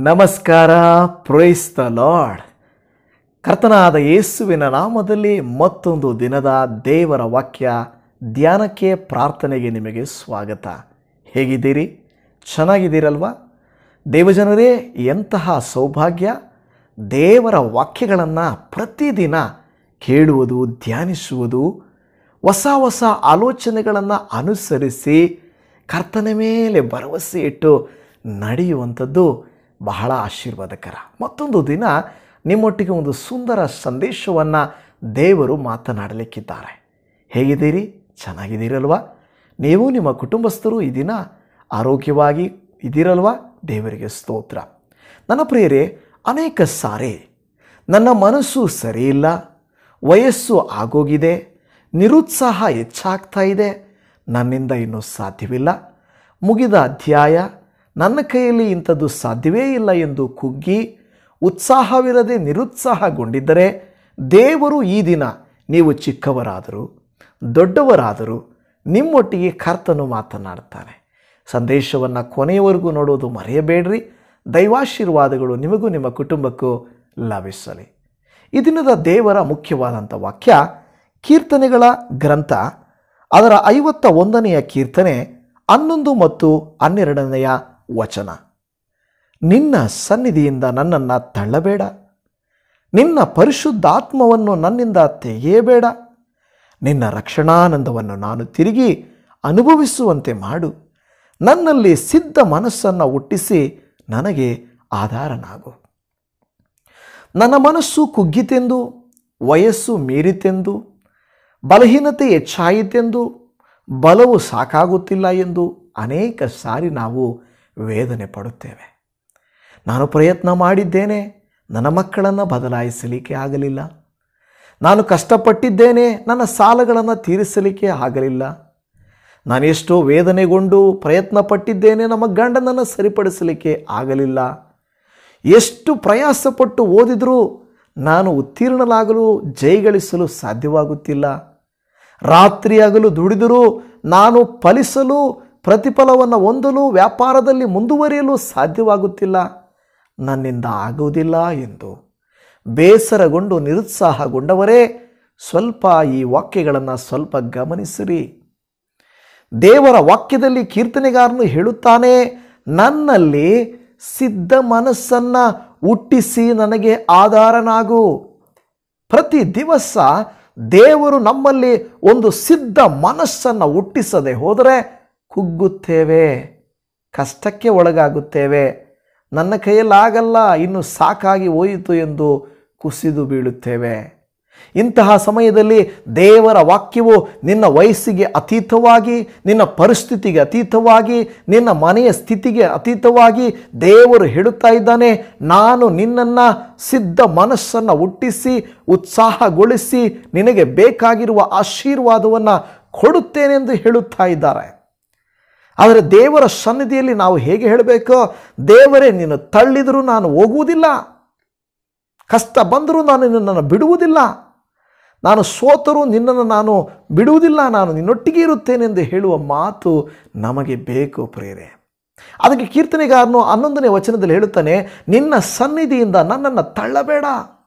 ನಮಸ್ಕಾರ praise the lord ಕರ್ತನಾದ ಯೇಸುವಿನ ನಾಮದಲ್ಲಿ ಮತ್ತೊಂದು ದಿನದ ದೇವರ ವಾಕ್ಯ ಧ್ಯಾನಕ್ಕೆ ಪ್ರಾರ್ಥನೆಗೆ ನಿಮಗೆ ಸ್ವಾಗತ ಹೇಗಿದ್ದೀರಿ ಚೆನ್ನಾಗಿದ್ದೀರಲ್ವಾ ದೇವಜನರೇ ಎಂತಹ ಸೌಭಾಗ್ಯ ದೇವರ ವಾಕ್ಯಗಳನ್ನು ಪ್ರತಿದಿನ ಕೇಳುವುದು ಧ್ಯಾನಿಸುವುದು ಹೊಸ ಹೊಸ ಆಲೋಚನೆಗಳನ್ನು ಅನುಸರಿಸಿ ಕರ್ತನ ಮೇಲೆ ಭರವಸೆ ಇಟ್ಟು ನಡೆಯುವಂಥದ್ದು ಬಹಳ ಆಶೀರ್ವಾದಕರ ಮತ್ತೊಂದು ದಿನ ನಿಮ್ಮೊಟ್ಟಿಗೆ ಒಂದು ಸುಂದರ ಸಂದೇಶವನ್ನು ದೇವರು ಮಾತನಾಡಲಿಕ್ಕಿದ್ದಾರೆ ಹೇಗಿದ್ದೀರಿ ಚೆನ್ನಾಗಿದ್ದೀರಲ್ವಾ ನೀವು ನಿಮ್ಮ ಕುಟುಂಬಸ್ಥರು ಈ ದಿನ ಆರೋಗ್ಯವಾಗಿ ಇದ್ದೀರಲ್ವಾ ದೇವರಿಗೆ ಸ್ತೋತ್ರ ನನ್ನ ಪ್ರಿಯರೇ ಅನೇಕ ಸಾರಿ ನನ್ನ ಮನಸ್ಸು ಸರಿಯಿಲ್ಲ ವಯಸ್ಸು ಆಗೋಗಿದೆ ನಿರುತ್ಸಾಹ ಹೆಚ್ಚಾಗ್ತಾ ಇದೆ ನನ್ನಿಂದ ಇನ್ನೂ ಸಾಧ್ಯವಿಲ್ಲ ಮುಗಿದ ಅಧ್ಯಾಯ ನನ್ನ ಕೈಯಲ್ಲಿ ಇಂಥದ್ದು ಸಾಧ್ಯವೇ ಇಲ್ಲ ಎಂದು ಕುಗ್ಗಿ ಉತ್ಸಾಹವಿರದೆ ನಿರುತ್ಸಾಹಗೊಂಡಿದ್ದರೆ ದೇವರು ಈ ದಿನ ನೀವು ಚಿಕ್ಕವರಾದರೂ ದೊಡ್ಡವರಾದರೂ ನಿಮ್ಮೊಟ್ಟಿಗೆ ಕರ್ತನು ಮಾತನಾಡ್ತಾನೆ ಸಂದೇಶವನ್ನು ಕೊನೆಯವರೆಗೂ ನೋಡೋದು ಮರೆಯಬೇಡ್ರಿ ದೈವಾಶೀರ್ವಾದಗಳು ನಿಮಗೂ ನಿಮ್ಮ ಕುಟುಂಬಕ್ಕೂ ಲಭಿಸಲಿ ಈ ದಿನದ ದೇವರ ಮುಖ್ಯವಾದಂಥ ವಾಕ್ಯ ಕೀರ್ತನೆಗಳ ಗ್ರಂಥ ಅದರ ಐವತ್ತ ಒಂದನೆಯ ಕೀರ್ತನೆ ಹನ್ನೊಂದು ಮತ್ತು ಹನ್ನೆರಡನೆಯ ವಚನ ನಿನ್ನ ಸನ್ನಿಧಿಯಿಂದ ನನ್ನನ್ನು ತಳ್ಳಬೇಡ ನಿನ್ನ ಪರಿಶುದ್ಧಾತ್ಮವನ್ನು ನನ್ನಿಂದ ತೆಗೆಯಬೇಡ ನಿನ್ನ ರಕ್ಷಣಾನಂದವನ್ನು ನಾನು ತಿರುಗಿ ಅನುಭವಿಸುವಂತೆ ಮಾಡು ನನ್ನಲ್ಲಿ ಸಿದ್ಧ ಮನಸ್ಸನ್ನು ಹುಟ್ಟಿಸಿ ನನಗೆ ಆಧಾರನಾಗು ನನ್ನ ಮನಸ್ಸು ಕುಗ್ಗಿತೆಂದು ವಯಸ್ಸು ಮೀರಿತೆಂದು ಬಲಹೀನತೆ ಹೆಚ್ಚಾಯಿತೆಂದು ಬಲವು ಸಾಕಾಗುತ್ತಿಲ್ಲ ಎಂದು ಅನೇಕ ಸಾರಿ ನಾವು ವೇದನೆ ಪಡುತ್ತೇವೆ ನಾನು ಪ್ರಯತ್ನ ಮಾಡಿದ್ದೇನೆ ನನ್ನ ಮಕ್ಕಳನ್ನು ಬದಲಾಯಿಸಲಿಕ್ಕೆ ಆಗಲಿಲ್ಲ ನಾನು ಕಷ್ಟಪಟ್ಟಿದ್ದೇನೆ ನನ್ನ ಸಾಲಗಳನ್ನು ತೀರಿಸಲಿಕ್ಕೆ ಆಗಲಿಲ್ಲ ನಾನೆಷ್ಟೋ ವೇದನೆಗೊಂಡು ಪ್ರಯತ್ನ ಪಟ್ಟಿದ್ದೇನೆ ನಮ್ಮ ಗಂಡನನ್ನು ಸರಿಪಡಿಸಲಿಕ್ಕೆ ಆಗಲಿಲ್ಲ ಎಷ್ಟು ಪ್ರಯಾಸಪಟ್ಟು ಓದಿದರೂ ನಾನು ಉತ್ತೀರ್ಣನಾಗಲು ಜೈಗಳಿಸಲು ಸಾಧ್ಯವಾಗುತ್ತಿಲ್ಲ ರಾತ್ರಿಯಾಗಲು ದುಡಿದರೂ ನಾನು ಫಲಿಸಲು ಪ್ರತಿಫಲವನ್ನು ಹೊಂದಲು ವ್ಯಾಪಾರದಲ್ಲಿ ಮುಂದುವರಿಯಲು ಸಾಧ್ಯವಾಗುತ್ತಿಲ್ಲ ನನ್ನಿಂದ ಆಗುವುದಿಲ್ಲ ಎಂದು ಬೇಸರಗೊಂಡು ನಿರುತ್ಸಾಹಗೊಂಡವರೇ ಸ್ವಲ್ಪ ಈ ವಾಕ್ಯಗಳನ್ನು ಸ್ವಲ್ಪ ಗಮನಿಸಿರಿ ದೇವರ ವಾಕ್ಯದಲ್ಲಿ ಕೀರ್ತನೆಗಾರನು ಹೇಳುತ್ತಾನೆ ನನ್ನಲ್ಲಿ ಸಿದ್ಧ ಮನಸ್ಸನ್ನು ಹುಟ್ಟಿಸಿ ನನಗೆ ಆಧಾರನಾಗು ಪ್ರತಿ ದಿವಸ ದೇವರು ನಮ್ಮಲ್ಲಿ ಒಂದು ಸಿದ್ಧ ಮನಸ್ಸನ್ನು ಹುಟ್ಟಿಸದೆ ಹೋದರೆ ಕುಗ್ಗುತ್ತೇವೆ ಕಷ್ಟಕ್ಕೆ ಒಳಗಾಗುತ್ತೇವೆ ನನ್ನ ಕೈಯಲ್ಲಾಗಲ್ಲ ಇನ್ನು ಸಾಕಾಗಿ ಹೋಯಿತು ಎಂದು ಕುಸಿದು ಬೀಳುತ್ತೇವೆ ಇಂತಹ ಸಮಯದಲ್ಲಿ ದೇವರ ವಾಕ್ಯವು ನಿನ್ನ ವಯಸ್ಸಿಗೆ ಅತೀತವಾಗಿ ನಿನ್ನ ಪರಿಸ್ಥಿತಿಗೆ ಅತೀತವಾಗಿ ನಿನ್ನ ಮನೆಯ ಸ್ಥಿತಿಗೆ ಅತೀತವಾಗಿ ದೇವರು ಹೇಳುತ್ತಾ ಇದ್ದಾನೆ ನಾನು ನಿನ್ನನ್ನು ಸಿದ್ಧ ಮನಸ್ಸನ್ನು ಹುಟ್ಟಿಸಿ ಉತ್ಸಾಹಗೊಳಿಸಿ ನಿನಗೆ ಬೇಕಾಗಿರುವ ಆಶೀರ್ವಾದವನ್ನು ಕೊಡುತ್ತೇನೆಂದು ಹೇಳುತ್ತಾ ಇದ್ದಾರೆ ಆದರೆ ದೇವರ ಸನ್ನಿಧಿಯಲ್ಲಿ ನಾವು ಹೇಗೆ ಹೇಳಬೇಕು ದೇವರೇ ನೀನು ತಳ್ಳಿದರೂ ನಾನು ಹೋಗುವುದಿಲ್ಲ ಕಷ್ಟ ಬಂದರೂ ನಾನು ನಿನ್ನನ್ನು ಬಿಡುವುದಿಲ್ಲ ನಾನು ಸೋತರೂ ನಿನ್ನನ್ನು ನಾನು ಬಿಡುವುದಿಲ್ಲ ನಾನು ನಿನ್ನೊಟ್ಟಿಗೆ ಇರುತ್ತೇನೆಂದು ಹೇಳುವ ಮಾತು ನಮಗೆ ಬೇಕು ಪ್ರೇರೆ ಅದಕ್ಕೆ ಕೀರ್ತನೆಗಾರನು ಹನ್ನೊಂದನೇ ವಚನದಲ್ಲಿ ಹೇಳುತ್ತಾನೆ ನಿನ್ನ ಸನ್ನಿಧಿಯಿಂದ ನನ್ನನ್ನು ತಳ್ಳಬೇಡ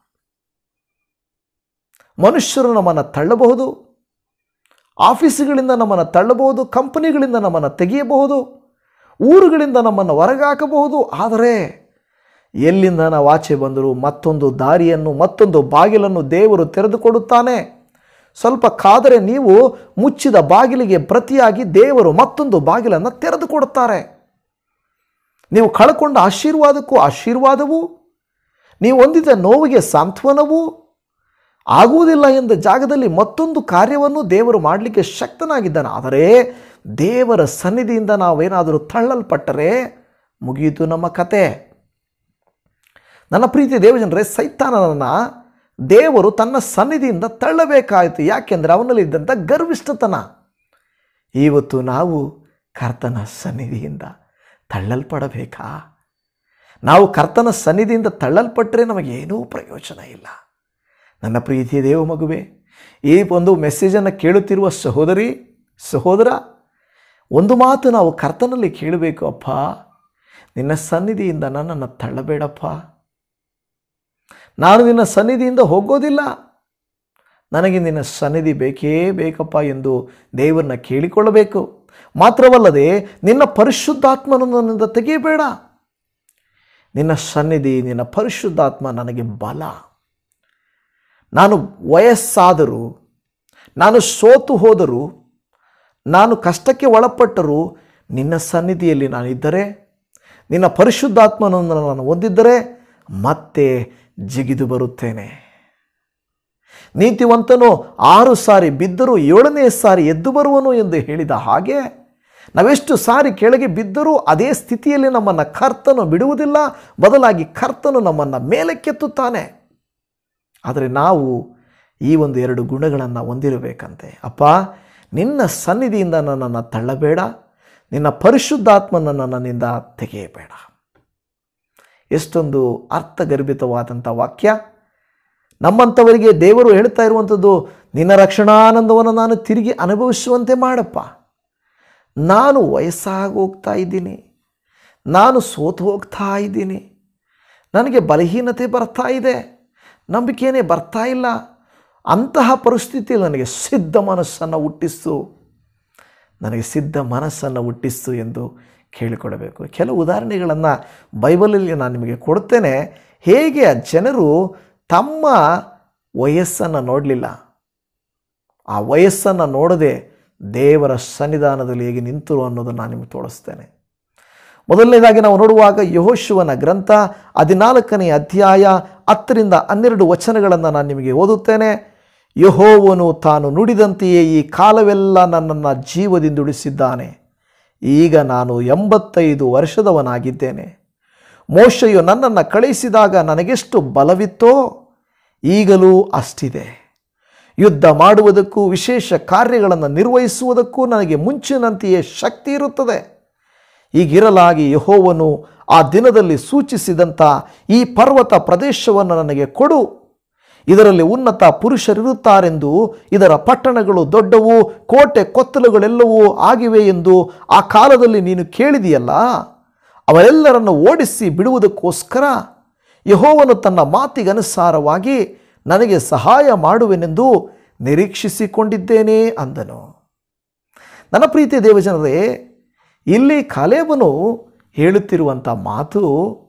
ಮನುಷ್ಯರು ನಮ್ಮನ್ನು ತಳ್ಳಬಹುದು ಆಫೀಸುಗಳಿಂದ ನಮ್ಮನ್ನು ತಳ್ಳಬಹುದು ಕಂಪನಿಗಳಿಂದ ನಮ್ಮನ್ನು ತೆಗೆಯಬಹುದು ಊರುಗಳಿಂದ ನಮ್ಮನ್ನು ಹೊರಗಾಕಬಹುದು ಆದರೆ ಎಲ್ಲಿಂದ ನಾವು ಆಚೆ ಬಂದರೂ ಮತ್ತೊಂದು ದಾರಿಯನ್ನು ಮತ್ತೊಂದು ಬಾಗಿಲನ್ನು ದೇವರು ತೆರೆದುಕೊಡುತ್ತಾನೆ ಸ್ವಲ್ಪ ಕಾದರೆ ನೀವು ಮುಚ್ಚಿದ ಬಾಗಿಲಿಗೆ ಪ್ರತಿಯಾಗಿ ದೇವರು ಮತ್ತೊಂದು ಬಾಗಿಲನ್ನು ತೆರೆದುಕೊಡುತ್ತಾರೆ ನೀವು ಕಳ್ಕೊಂಡ ಆಶೀರ್ವಾದಕ್ಕೂ ಆಶೀರ್ವಾದವು ನೀವು ಹೊಂದಿದ ನೋವಿಗೆ ಸಾಂತ್ವನವು ಆಗುವುದಿಲ್ಲ ಎಂದ ಜಾಗದಲ್ಲಿ ಮತ್ತೊಂದು ಕಾರ್ಯವನ್ನು ದೇವರು ಮಾಡಲಿಕ್ಕೆ ಶಕ್ತನಾಗಿದ್ದಾನೆ ಆದರೆ ದೇವರ ಸನ್ನಿಧಿಯಿಂದ ನಾವೇನಾದರೂ ತಳ್ಳಲ್ಪಟ್ಟರೆ ಮುಗಿಯಿತು ನಮ್ಮ ಕತೆ ನನ್ನ ಪ್ರೀತಿ ದೇವಜನರೇ ಸೈತಾನನನ್ನು ದೇವರು ತನ್ನ ಸನ್ನಿಧಿಯಿಂದ ತಳ್ಳಬೇಕಾಯಿತು ಯಾಕೆಂದರೆ ಅವನಲ್ಲಿದ್ದಂಥ ಗರ್ವಿಷ್ಠತನ ಇವತ್ತು ನಾವು ಕರ್ತನ ಸನ್ನಿಧಿಯಿಂದ ತಳ್ಳಲ್ಪಡಬೇಕಾ ನಾವು ಕರ್ತನ ಸನ್ನಿಧಿಯಿಂದ ತಳ್ಳಲ್ಪಟ್ಟರೆ ನಮಗೇನೂ ಪ್ರಯೋಜನ ಇಲ್ಲ ನನ್ನ ಪ್ರೀತಿಯ ದೇವ ಮಗುವೆ ಈ ಒಂದು ಮೆಸೇಜನ್ನು ಕೇಳುತ್ತಿರುವ ಸಹೋದರಿ ಸಹೋದರ ಒಂದು ಮಾತು ನಾವು ಕರ್ತನಲ್ಲಿ ಕೇಳಬೇಕು ಅಪ್ಪ ನಿನ್ನ ಸನ್ನಿಧಿಯಿಂದ ನನ್ನನ್ನು ತಳ್ಳಬೇಡಪ್ಪ ನಾನು ನಿನ್ನ ಸನ್ನಿಧಿಯಿಂದ ಹೋಗೋದಿಲ್ಲ ನನಗೆ ನಿನ್ನ ಸನ್ನಿಧಿ ಬೇಕೇ ಬೇಕಪ್ಪ ಎಂದು ದೇವರನ್ನ ಕೇಳಿಕೊಳ್ಳಬೇಕು ಮಾತ್ರವಲ್ಲದೆ ನಿನ್ನ ಪರಿಶುದ್ಧಾತ್ಮನನ್ನು ನನ್ನಿಂದ ತೆಗೆಯಬೇಡ ನಿನ್ನ ಸನ್ನಿಧಿ ನಿನ್ನ ಪರಿಶುದ್ಧಾತ್ಮ ನನಗೆ ಬಲ ನಾನು ವಯಸ್ಸಾದರೂ ನಾನು ಸೋತು ಹೋದರೂ ನಾನು ಕಷ್ಟಕ್ಕೆ ಒಳಪಟ್ಟರೂ ನಿನ್ನ ಸನ್ನಿಧಿಯಲ್ಲಿ ನಾನಿದ್ದರೆ ನಿನ್ನ ಪರಿಶುದ್ಧಾತ್ಮನನ್ನು ನಾನು ಹೊಂದಿದ್ದರೆ ಮತ್ತೆ ಜಿಗಿದು ಬರುತ್ತೇನೆ ನೀತಿವಂತನು ಆರು ಸಾರಿ ಬಿದ್ದರೂ ಏಳನೇ ಸಾರಿ ಎದ್ದು ಬರುವನು ಎಂದು ಹೇಳಿದ ಹಾಗೆ ನಾವೆಷ್ಟು ಸಾರಿ ಕೆಳಗೆ ಬಿದ್ದರೂ ಅದೇ ಸ್ಥಿತಿಯಲ್ಲಿ ನಮ್ಮನ್ನು ಕರ್ತನು ಬಿಡುವುದಿಲ್ಲ ಬದಲಾಗಿ ಕರ್ತನು ನಮ್ಮನ್ನು ಮೇಲಕ್ಕೆತ್ತುತ್ತಾನೆ ಆದರೆ ನಾವು ಈ ಒಂದು ಎರಡು ಗುಣಗಳನ್ನು ಹೊಂದಿರಬೇಕಂತೆ ಅಪ್ಪ ನಿನ್ನ ಸನ್ನಿಧಿಯಿಂದ ನನ್ನನ್ನು ತಳ್ಳಬೇಡ ನಿನ್ನ ಪರಿಶುದ್ಧಾತ್ಮನನ್ನು ನನ್ನಿಂದ ತೆಗೆಯಬೇಡ ಎಷ್ಟೊಂದು ಅರ್ಥಗರ್ಭಿತವಾದಂಥ ವಾಕ್ಯ ನಮ್ಮಂಥವರಿಗೆ ದೇವರು ಹೇಳ್ತಾ ಇರುವಂಥದ್ದು ನಿನ್ನ ರಕ್ಷಣಾನಂದವನ್ನು ನಾನು ತಿರುಗಿ ಅನುಭವಿಸುವಂತೆ ಮಾಡಪ್ಪ ನಾನು ವಯಸ್ಸಾಗಿ ಹೋಗ್ತಾ ಇದ್ದೀನಿ ನಾನು ಸೋತು ಹೋಗ್ತಾ ಇದ್ದೀನಿ ನನಗೆ ಬಲಹೀನತೆ ಬರ್ತಾ ಇದೆ ನಂಬಿಕೆಯೇ ಬರ್ತಾ ಇಲ್ಲ ಅಂತಹ ಪರಿಸ್ಥಿತಿಯಲ್ಲಿ ನನಗೆ ಸಿದ್ಧ ಮನಸ್ಸನ್ನು ಹುಟ್ಟಿಸು ನನಗೆ ಸಿದ್ಧ ಮನಸ್ಸನ್ನು ಹುಟ್ಟಿಸು ಎಂದು ಕೇಳಿಕೊಡಬೇಕು ಕೆಲವು ಉದಾಹರಣೆಗಳನ್ನು ಬೈಬಲಲ್ಲಿ ನಾನು ನಿಮಗೆ ಕೊಡ್ತೇನೆ ಹೇಗೆ ಆ ಜನರು ತಮ್ಮ ವಯಸ್ಸನ್ನು ನೋಡಲಿಲ್ಲ ಆ ವಯಸ್ಸನ್ನು ನೋಡದೆ ದೇವರ ಸನ್ನಿಧಾನದಲ್ಲಿ ಹೇಗೆ ನಿಂತರು ಅನ್ನೋದನ್ನು ನಾನು ನಿಮಗೆ ತೋರಿಸ್ತೇನೆ ಮೊದಲನೇದಾಗಿ ನಾವು ನೋಡುವಾಗ ಯಹೋಶುವನ ಗ್ರಂಥ ಹದಿನಾಲ್ಕನೇ ಅಧ್ಯಾಯ ಹತ್ತರಿಂದ ಹನ್ನೆರಡು ವಚನಗಳನ್ನು ನಾನು ನಿಮಗೆ ಓದುತ್ತೇನೆ ಯಹೋವನು ತಾನು ನುಡಿದಂತೆಯೇ ಈ ಕಾಲವೆಲ್ಲ ನನ್ನನ್ನು ಜೀವದಿಂದ ಉಳಿಸಿದ್ದಾನೆ ಈಗ ನಾನು ಎಂಬತ್ತೈದು ವರ್ಷದವನಾಗಿದ್ದೇನೆ ಮೋಶೆಯು ನನ್ನನ್ನು ಕಳುಹಿಸಿದಾಗ ನನಗೆಷ್ಟು ಬಲವಿತ್ತೋ ಈಗಲೂ ಅಷ್ಟಿದೆ ಯುದ್ಧ ಮಾಡುವುದಕ್ಕೂ ವಿಶೇಷ ಕಾರ್ಯಗಳನ್ನು ನಿರ್ವಹಿಸುವುದಕ್ಕೂ ನನಗೆ ಮುಂಚಿನಂತೆಯೇ ಶಕ್ತಿ ಇರುತ್ತದೆ ಈಗಿರಲಾಗಿ ಯಹೋವನು ಆ ದಿನದಲ್ಲಿ ಸೂಚಿಸಿದಂಥ ಈ ಪರ್ವತ ಪ್ರದೇಶವನ್ನು ನನಗೆ ಕೊಡು ಇದರಲ್ಲಿ ಉನ್ನತ ಪುರುಷರಿರುತ್ತಾರೆಂದು ಇದರ ಪಟ್ಟಣಗಳು ದೊಡ್ಡವು ಕೋಟೆ ಕೊತ್ತಲುಗಳೆಲ್ಲವೂ ಆಗಿವೆ ಎಂದು ಆ ಕಾಲದಲ್ಲಿ ನೀನು ಕೇಳಿದೆಯಲ್ಲ ಅವರೆಲ್ಲರನ್ನು ಓಡಿಸಿ ಬಿಡುವುದಕ್ಕೋಸ್ಕರ ಯಹೋವನು ತನ್ನ ಮಾತಿಗನುಸಾರವಾಗಿ ನನಗೆ ಸಹಾಯ ಮಾಡುವೆನೆಂದು ನಿರೀಕ್ಷಿಸಿಕೊಂಡಿದ್ದೇನೆ ಅಂದನು ನನ್ನ ಪ್ರೀತಿಯ ದೇವಜನರೇ ಇಲ್ಲಿ ಕಾಲೇಬನು ಹೇಳುತ್ತಿರುವಂಥ ಮಾತು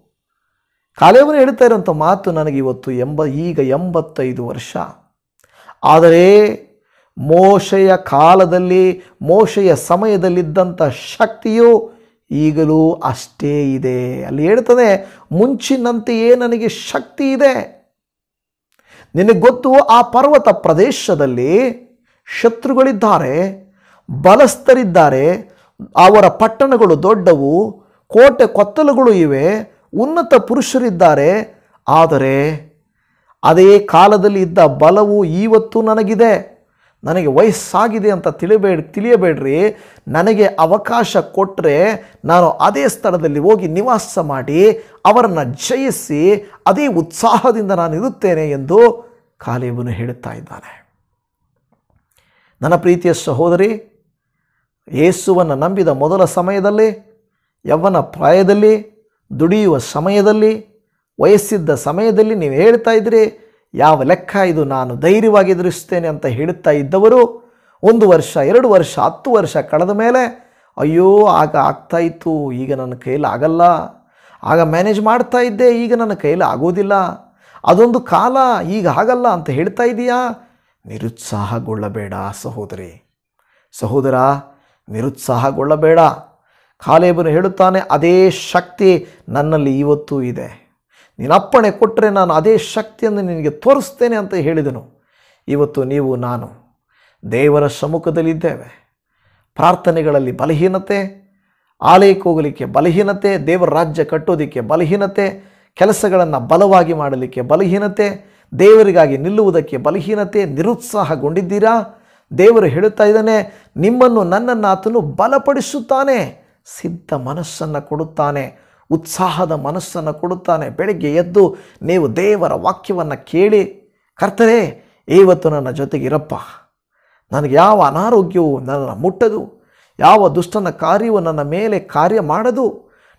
ಕಾಲೇಬನು ಹೇಳ್ತಾ ಇರುವಂಥ ಮಾತು ನನಗೆ ಇವತ್ತು ಎಂಬ ಈಗ ಎಂಬತ್ತೈದು ವರ್ಷ ಆದರೆ ಮೋಶೆಯ ಕಾಲದಲ್ಲಿ ಮೋಶೆಯ ಸಮಯದಲ್ಲಿದ್ದಂಥ ಶಕ್ತಿಯು ಈಗಲೂ ಅಷ್ಟೇ ಇದೆ ಅಲ್ಲಿ ಹೇಳ್ತದೆ ಮುಂಚಿನಂತೆಯೇ ನನಗೆ ಶಕ್ತಿ ಇದೆ ನಿನಗೆ ಗೊತ್ತು ಆ ಪರ್ವತ ಪ್ರದೇಶದಲ್ಲಿ ಶತ್ರುಗಳಿದ್ದಾರೆ ಬಲಸ್ಥರಿದ್ದಾರೆ ಅವರ ಪಟ್ಟಣಗಳು ದೊಡ್ಡವು ಕೋಟೆ ಕೊತ್ತಲುಗಳು ಇವೆ ಉನ್ನತ ಪುರುಷರಿದ್ದಾರೆ ಆದರೆ ಅದೇ ಕಾಲದಲ್ಲಿ ಇದ್ದ ಬಲವು ಇವತ್ತು ನನಗಿದೆ ನನಗೆ ವಯಸ್ಸಾಗಿದೆ ಅಂತ ತಿಳಿಬೇಡ ತಿಳಿಯಬೇಡ್ರಿ ನನಗೆ ಅವಕಾಶ ಕೊಟ್ಟರೆ ನಾನು ಅದೇ ಸ್ಥಳದಲ್ಲಿ ಹೋಗಿ ನಿವಾಸ ಮಾಡಿ ಅವರನ್ನು ಜಯಿಸಿ ಅದೇ ಉತ್ಸಾಹದಿಂದ ನಾನು ಇರುತ್ತೇನೆ ಎಂದು ಕಾಲೇಬನು ಹೇಳುತ್ತಾ ಇದ್ದಾನೆ ನನ್ನ ಪ್ರೀತಿಯ ಸಹೋದರಿ ಯೇಸುವನ್ನು ನಂಬಿದ ಮೊದಲ ಸಮಯದಲ್ಲಿ ಯವ್ವನ ಪ್ರಾಯದಲ್ಲಿ ದುಡಿಯುವ ಸಮಯದಲ್ಲಿ ವಯಸ್ಸಿದ್ದ ಸಮಯದಲ್ಲಿ ನೀವು ಹೇಳ್ತಾ ಇದ್ರಿ ಯಾವ ಲೆಕ್ಕ ಇದು ನಾನು ಧೈರ್ಯವಾಗಿ ಎದುರಿಸ್ತೇನೆ ಅಂತ ಹೇಳುತ್ತಾ ಇದ್ದವರು ಒಂದು ವರ್ಷ ಎರಡು ವರ್ಷ ಹತ್ತು ವರ್ಷ ಕಳೆದ ಮೇಲೆ ಅಯ್ಯೋ ಆಗ ಆಗ್ತಾ ಇತ್ತು ಈಗ ನನ್ನ ಕೈಯಲ್ಲಿ ಆಗಲ್ಲ ಆಗ ಮ್ಯಾನೇಜ್ ಮಾಡ್ತಾ ಇದ್ದೆ ಈಗ ನನ್ನ ಕೈಯಲ್ಲಿ ಆಗೋದಿಲ್ಲ ಅದೊಂದು ಕಾಲ ಈಗ ಆಗಲ್ಲ ಅಂತ ಹೇಳ್ತಾ ಇದೀಯಾ ನಿರುತ್ಸಾಹಗೊಳ್ಳಬೇಡ ಸಹೋದರಿ ಸಹೋದರ ನಿರುತ್ಸಾಹಗೊಳ್ಳಬೇಡ ಕಾಲೇಬನು ಹೇಳುತ್ತಾನೆ ಅದೇ ಶಕ್ತಿ ನನ್ನಲ್ಲಿ ಇವತ್ತೂ ಇದೆ ನೀನು ಅಪ್ಪಣೆ ಕೊಟ್ಟರೆ ನಾನು ಅದೇ ಶಕ್ತಿಯನ್ನು ನಿನಗೆ ತೋರಿಸ್ತೇನೆ ಅಂತ ಹೇಳಿದನು ಇವತ್ತು ನೀವು ನಾನು ದೇವರ ಸಮ್ಮುಖದಲ್ಲಿದ್ದೇವೆ ಪ್ರಾರ್ಥನೆಗಳಲ್ಲಿ ಬಲಹೀನತೆ ಆಲಯಕ್ಕೆ ಹೋಗಲಿಕ್ಕೆ ಬಲಹೀನತೆ ದೇವರ ರಾಜ್ಯ ಕಟ್ಟೋದಕ್ಕೆ ಬಲಹೀನತೆ ಕೆಲಸಗಳನ್ನು ಬಲವಾಗಿ ಮಾಡಲಿಕ್ಕೆ ಬಲಹೀನತೆ ದೇವರಿಗಾಗಿ ನಿಲ್ಲುವುದಕ್ಕೆ ಬಲಹೀನತೆ ನಿರುತ್ಸಾಹಗೊಂಡಿದ್ದೀರಾ ದೇವರು ಹೇಳುತ್ತಾ ಇದ್ದಾನೆ ನಿಮ್ಮನ್ನು ನನ್ನನ್ನು ಆತನು ಬಲಪಡಿಸುತ್ತಾನೆ ಸಿದ್ಧ ಮನಸ್ಸನ್ನು ಕೊಡುತ್ತಾನೆ ಉತ್ಸಾಹದ ಮನಸ್ಸನ್ನು ಕೊಡುತ್ತಾನೆ ಬೆಳಗ್ಗೆ ಎದ್ದು ನೀವು ದೇವರ ವಾಕ್ಯವನ್ನು ಕೇಳಿ ಕರ್ತರೆ ಇವತ್ತು ನನ್ನ ಜೊತೆಗೆ ಇರಪ್ಪ ನನಗೆ ಯಾವ ಅನಾರೋಗ್ಯವು ನನ್ನನ್ನು ಮುಟ್ಟದು ಯಾವ ದುಷ್ಟನ ಕಾರ್ಯವು ನನ್ನ ಮೇಲೆ ಕಾರ್ಯ ಮಾಡದು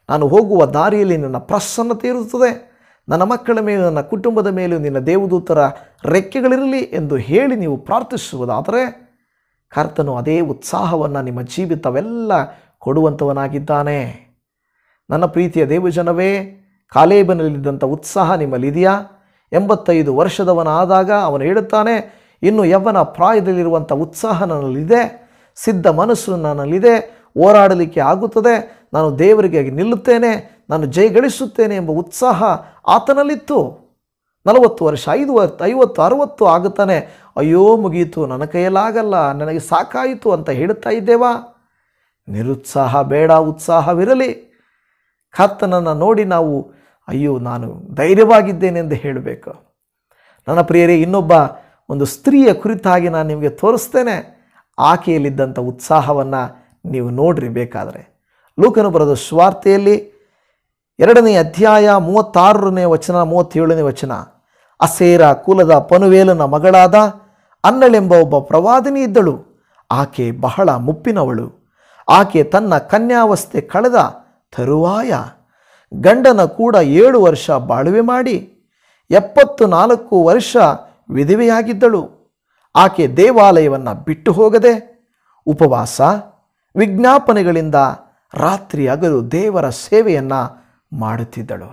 ನಾನು ಹೋಗುವ ದಾರಿಯಲ್ಲಿ ನನ್ನ ಪ್ರಸನ್ನತೆ ಇರುತ್ತದೆ ನನ್ನ ಮಕ್ಕಳ ಮೇಲೆ ನನ್ನ ಕುಟುಂಬದ ಮೇಲೂ ನಿನ್ನ ದೇವದೂತರ ರೆಕ್ಕೆಗಳಿರಲಿ ಎಂದು ಹೇಳಿ ನೀವು ಪ್ರಾರ್ಥಿಸುವುದಾದರೆ ಕರ್ತನು ಅದೇ ಉತ್ಸಾಹವನ್ನು ನಿಮ್ಮ ಜೀವಿತವೆಲ್ಲ ಕೊಡುವಂಥವನಾಗಿದ್ದಾನೆ ನನ್ನ ಪ್ರೀತಿಯ ದೇವಜನವೇ ಕಾಲೇಬನಲ್ಲಿದ್ದಂಥ ಉತ್ಸಾಹ ನಿಮ್ಮಲ್ಲಿದೆಯಾ ಎಂಬತ್ತೈದು ವರ್ಷದವನಾದಾಗ ಅವನು ಹೇಳುತ್ತಾನೆ ಇನ್ನು ಯವ್ವನ ಪ್ರಾಯದಲ್ಲಿರುವಂಥ ಉತ್ಸಾಹ ನನ್ನಲ್ಲಿದೆ ಸಿದ್ಧ ಮನಸ್ಸು ನನ್ನಲ್ಲಿದೆ ಹೋರಾಡಲಿಕ್ಕೆ ಆಗುತ್ತದೆ ನಾನು ದೇವರಿಗೆ ನಿಲ್ಲುತ್ತೇನೆ ನಾನು ಜಯಗಳಿಸುತ್ತೇನೆ ಎಂಬ ಉತ್ಸಾಹ ಆತನಲ್ಲಿತ್ತು ನಲವತ್ತು ವರ್ಷ ಐದು ಐವತ್ತು ಅರವತ್ತು ಆಗುತ್ತಾನೆ ಅಯ್ಯೋ ಮುಗೀತು ನನ್ನ ಕೈಯಲ್ಲಾಗಲ್ಲ ನನಗೆ ಸಾಕಾಯಿತು ಅಂತ ಹೇಳುತ್ತಾ ಇದ್ದೇವಾ ನಿರುತ್ಸಾಹ ಬೇಡ ಉತ್ಸಾಹವಿರಲಿ ಕರ್ತನನ್ನು ನೋಡಿ ನಾವು ಅಯ್ಯೋ ನಾನು ಧೈರ್ಯವಾಗಿದ್ದೇನೆ ಎಂದು ಹೇಳಬೇಕು ನನ್ನ ಪ್ರಿಯರೇ ಇನ್ನೊಬ್ಬ ಒಂದು ಸ್ತ್ರೀಯ ಕುರಿತಾಗಿ ನಾನು ನಿಮಗೆ ತೋರಿಸ್ತೇನೆ ಆಕೆಯಲ್ಲಿದ್ದಂಥ ಉತ್ಸಾಹವನ್ನು ನೀವು ನೋಡ್ರಿ ಬೇಕಾದರೆ ಲೂಕನು ಬರೆದ ಸ್ವಾರ್ಥೆಯಲ್ಲಿ ಎರಡನೇ ಅಧ್ಯಾಯ ಮೂವತ್ತಾರನೇ ವಚನ ಮೂವತ್ತೇಳನೇ ವಚನ ಅಸೇರ ಕುಲದ ಪನುವೇಲನ ಮಗಳಾದ ಅನ್ನಳೆಂಬ ಒಬ್ಬ ಪ್ರವಾದಿನಿ ಇದ್ದಳು ಆಕೆ ಬಹಳ ಮುಪ್ಪಿನವಳು ಆಕೆ ತನ್ನ ಕನ್ಯಾವಸ್ಥೆ ಕಳೆದ ತರುವಾಯ ಗಂಡನ ಕೂಡ ಏಳು ವರ್ಷ ಬಾಳುವೆ ಮಾಡಿ ಎಪ್ಪತ್ತು ನಾಲ್ಕು ವರ್ಷ ವಿಧವೆಯಾಗಿದ್ದಳು ಆಕೆ ದೇವಾಲಯವನ್ನು ಬಿಟ್ಟು ಹೋಗದೆ ಉಪವಾಸ ವಿಜ್ಞಾಪನೆಗಳಿಂದ ರಾತ್ರಿ ಹಗಲು ದೇವರ ಸೇವೆಯನ್ನು ಮಾಡುತ್ತಿದ್ದಳು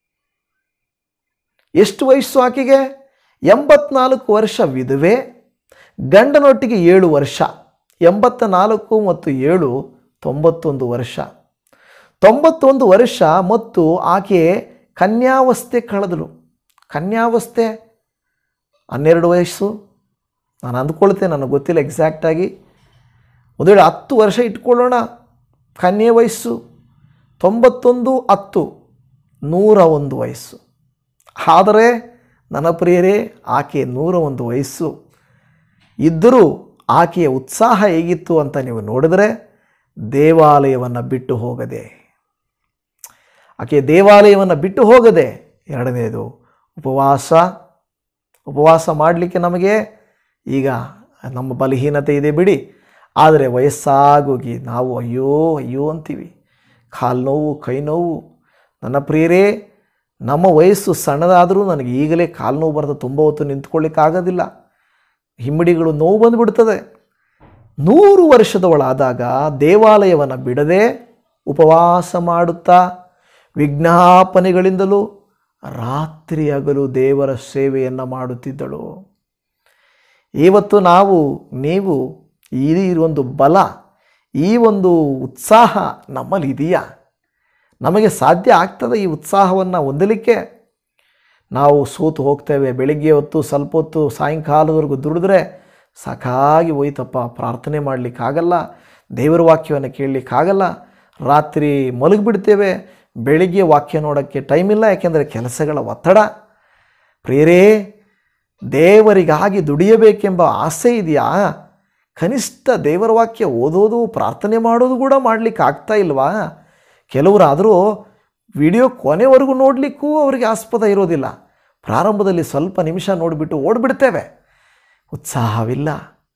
ಎಷ್ಟು ವಯಸ್ಸು ಆಕೆಗೆ ಎಂಬತ್ನಾಲ್ಕು ವರ್ಷ ವಿಧವೆ ಗಂಡನೊಟ್ಟಿಗೆ ಏಳು ವರ್ಷ ಎಂಬತ್ತ ನಾಲ್ಕು ಮತ್ತು ಏಳು ತೊಂಬತ್ತೊಂದು ವರ್ಷ ತೊಂಬತ್ತೊಂದು ವರ್ಷ ಮತ್ತು ಆಕೆ ಕನ್ಯಾವಸ್ಥೆ ಕಳೆದಳು ಕನ್ಯಾವಸ್ಥೆ ಹನ್ನೆರಡು ವಯಸ್ಸು ನಾನು ಅಂದ್ಕೊಳ್ತೇನೆ ನನಗೆ ಗೊತ್ತಿಲ್ಲ ಎಕ್ಸಾಕ್ಟಾಗಿ ಒಂದು ವೇಳೆ ಹತ್ತು ವರ್ಷ ಇಟ್ಕೊಳ್ಳೋಣ ಕನ್ಯೆ ವಯಸ್ಸು ತೊಂಬತ್ತೊಂದು ಹತ್ತು ನೂರ ಒಂದು ವಯಸ್ಸು ಆದರೆ ನನ್ನ ಪ್ರಿಯರೇ ಆಕೆ ನೂರ ಒಂದು ವಯಸ್ಸು ಇದ್ದರೂ ಆಕೆಯ ಉತ್ಸಾಹ ಹೇಗಿತ್ತು ಅಂತ ನೀವು ನೋಡಿದರೆ ದೇವಾಲಯವನ್ನು ಬಿಟ್ಟು ಹೋಗದೆ ಆಕೆ ದೇವಾಲಯವನ್ನು ಬಿಟ್ಟು ಹೋಗದೆ ಎರಡನೇದು ಉಪವಾಸ ಉಪವಾಸ ಮಾಡಲಿಕ್ಕೆ ನಮಗೆ ಈಗ ನಮ್ಮ ಬಲಹೀನತೆ ಇದೆ ಬಿಡಿ ಆದರೆ ವಯಸ್ಸಾಗೋಗಿ ನಾವು ಅಯ್ಯೋ ಅಯ್ಯೋ ಅಂತೀವಿ ಕಾಲು ನೋವು ಕೈ ನೋವು ನನ್ನ ಪ್ರಿಯರೇ ನಮ್ಮ ವಯಸ್ಸು ಸಣ್ಣದಾದರೂ ನನಗೆ ಈಗಲೇ ಕಾಲು ನೋವು ಬರ್ತದೆ ತುಂಬ ಹೊತ್ತು ನಿಂತ್ಕೊಳ್ಳಿಕ್ಕಾಗೋದಿಲ್ಲ ಹಿಮ್ಮಡಿಗಳು ನೋವು ಬಂದುಬಿಡ್ತದೆ ನೂರು ವರ್ಷದವಳಾದಾಗ ದೇವಾಲಯವನ್ನು ಬಿಡದೆ ಉಪವಾಸ ಮಾಡುತ್ತಾ ವಿಜ್ಞಾಪನೆಗಳಿಂದಲೂ ರಾತ್ರಿ ಹಗಲು ದೇವರ ಸೇವೆಯನ್ನು ಮಾಡುತ್ತಿದ್ದಳು ಇವತ್ತು ನಾವು ನೀವು ಈ ಒಂದು ಬಲ ಈ ಒಂದು ಉತ್ಸಾಹ ನಮ್ಮಲ್ಲಿ ಇದೆಯಾ ನಮಗೆ ಸಾಧ್ಯ ಆಗ್ತದೆ ಈ ಉತ್ಸಾಹವನ್ನು ಹೊಂದಲಿಕ್ಕೆ ನಾವು ಸೋತು ಹೋಗ್ತೇವೆ ಬೆಳಿಗ್ಗೆ ಹೊತ್ತು ಸ್ವಲ್ಪ ಹೊತ್ತು ಸಾಯಂಕಾಲದವರೆಗೂ ದುಡಿದ್ರೆ ಸಾಕಾಗಿ ಹೋಯ್ತಪ್ಪ ಪ್ರಾರ್ಥನೆ ಮಾಡಲಿಕ್ಕಾಗಲ್ಲ ದೇವರ ವಾಕ್ಯವನ್ನು ಕೇಳಲಿಕ್ಕಾಗಲ್ಲ ರಾತ್ರಿ ಮಲಗಿಬಿಡ್ತೇವೆ ಬೆಳಿಗ್ಗೆ ವಾಕ್ಯ ನೋಡೋಕ್ಕೆ ಟೈಮ್ ಇಲ್ಲ ಯಾಕೆಂದರೆ ಕೆಲಸಗಳ ಒತ್ತಡ ಪ್ರಿಯರೇ ದೇವರಿಗಾಗಿ ದುಡಿಯಬೇಕೆಂಬ ಆಸೆ ಇದೆಯಾ ಕನಿಷ್ಠ ದೇವರ ವಾಕ್ಯ ಓದೋದು ಪ್ರಾರ್ಥನೆ ಮಾಡೋದು ಕೂಡ ಮಾಡಲಿಕ್ಕೆ ಆಗ್ತಾ ಇಲ್ವಾ ಕೆಲವರಾದರೂ ವಿಡಿಯೋ ಕೊನೆವರೆಗೂ ನೋಡಲಿಕ್ಕೂ ಅವರಿಗೆ ಆಸ್ಪದ ಇರೋದಿಲ್ಲ ಪ್ರಾರಂಭದಲ್ಲಿ ಸ್ವಲ್ಪ ನಿಮಿಷ ನೋಡಿಬಿಟ್ಟು ಓಡಿಬಿಡ್ತೇವೆ ಉತ್ಸಾಹವಿಲ್ಲ